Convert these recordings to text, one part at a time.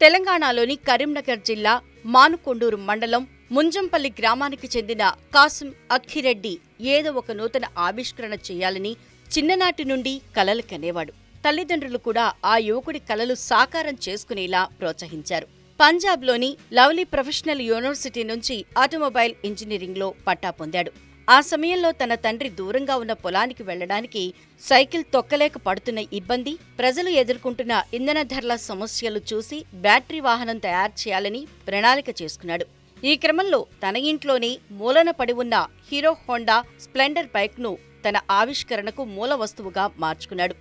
తెలంగాణలోని కరీంనగర్ జిల్లా మానుకొండూరు మండలం ముంజంపల్లి గ్రామానికి చెందిన కాసిం అక్కిరెడ్డి ఏదో ఒక నూతన ఆవిష్కరణ చేయాలని చిన్ననాటి నుండి కలలు కనేవాడు తల్లిదండ్రులు కూడా ఆ యువకుడి కలలు సాకారం చేసుకునేలా ప్రోత్సహించారు పంజాబ్లోని లవ్లీ ప్రొఫెషనల్ యూనివర్సిటీ నుంచి ఆటోమొబైల్ ఇంజనీరింగ్లో పట్టా పొందాడు ఆ సమయంలో తన తండ్రి దూరంగా ఉన్న పొలానికి వెళ్లడానికి సైకిల్ తొక్కలేక పడుతున్న ఇబ్బంది ప్రజలు ఎదుర్కొంటున్న ఇంధన ధరల సమస్యలు చూసి బ్యాటరీ వాహనం తయారు చేయాలని ప్రణాళిక చేసుకున్నాడు ఈ క్రమంలో తన ఇంట్లోనే మూలన పడి ఉన్న హీరో హోండా స్ప్లెండర్ బైక్ను తన ఆవిష్కరణకు మూల వస్తువుగా మార్చుకున్నాడు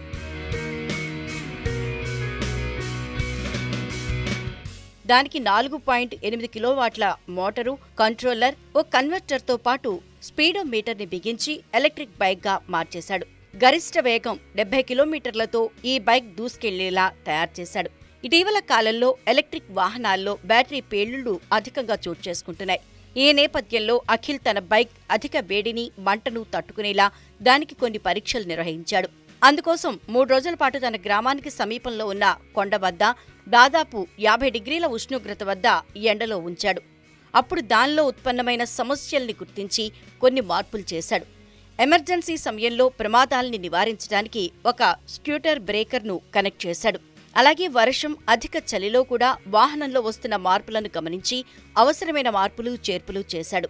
దానికి నాలుగు పాయింట్ ఎనిమిది కిలోవాట్ల మోటారు కంట్రోలర్ ఓ కన్వర్టర్తో పాటు స్పీడోమీటర్ని బిగించి ఎలక్ట్రిక్ బైక్గా మార్చేశాడు గరిష్ట వేగం డెబ్బై కిలోమీటర్లతో ఈ బైక్ దూసుకెళ్లేలా తయారు చేశాడు ఇటీవల కాలంలో ఎలక్ట్రిక్ వాహనాల్లో బ్యాటరీ పేలుళ్లు అధికంగా చోటు చేసుకుంటున్నాయి ఈ నేపథ్యంలో అఖిల్ తన బైక్ అధిక వేడిని మంటను తట్టుకునేలా దానికి కొన్ని పరీక్షలు నిర్వహించాడు అందుకోసం మూడు రోజుల పాటు తన గ్రామానికి సమీపంలో ఉన్న కొండ వద్ద దాదాపు యాభై డిగ్రీల ఉష్ణోగ్రత వద్ద ఎండలో ఉంచాడు అప్పుడు దానిలో ఉత్పన్నమైన సమస్యల్ని గుర్తించి కొన్ని మార్పులు చేశాడు ఎమర్జెన్సీ సమయంలో ప్రమాదాల్ని నివారించడానికి ఒక స్క్యూటర్ బ్రేకర్ను కనెక్ట్ చేశాడు అలాగే వర్షం అధిక చలిలో కూడా వాహనంలో వస్తున్న మార్పులను గమనించి అవసరమైన మార్పులు చేర్పులు చేశాడు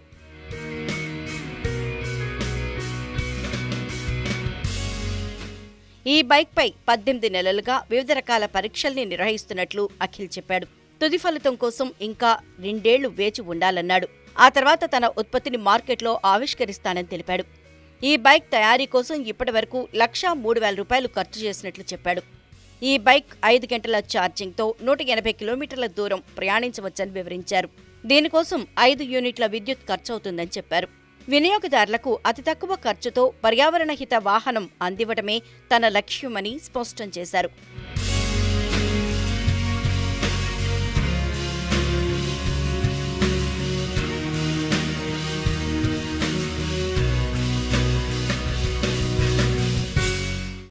ఈ బైక్పై పద్దెనిమిది నెలలుగా వివిధ రకాల పరీక్షల్ని నిర్వహిస్తున్నట్లు అఖిల్ చెప్పాడు తుది ఫలితం కోసం ఇంకా రెండేళ్లు వేచి ఉండాలన్నాడు ఆ తర్వాత తన ఉత్పత్తిని మార్కెట్లో ఆవిష్కరిస్తానని తెలిపాడు ఈ బైక్ తయారీ కోసం ఇప్పటివరకు లక్షా మూడు వేల రూపాయలు ఖర్చు చేసినట్లు చెప్పాడు ఈ బైక్ ఐదు గంటల ఛార్జింగ్తో నూట ఎనభై కిలోమీటర్ల దూరం ప్రయాణించవచ్చని వివరించారు దీనికోసం ఐదు యూనిట్ల విద్యుత్ ఖర్చవుతుందని చెప్పారు వినియోగదారులకు అతి తక్కువ ఖర్చుతో పర్యావరణ హిత వాహనం అందివ్వడమే తన లక్ష్యమని స్పష్టం చేశారు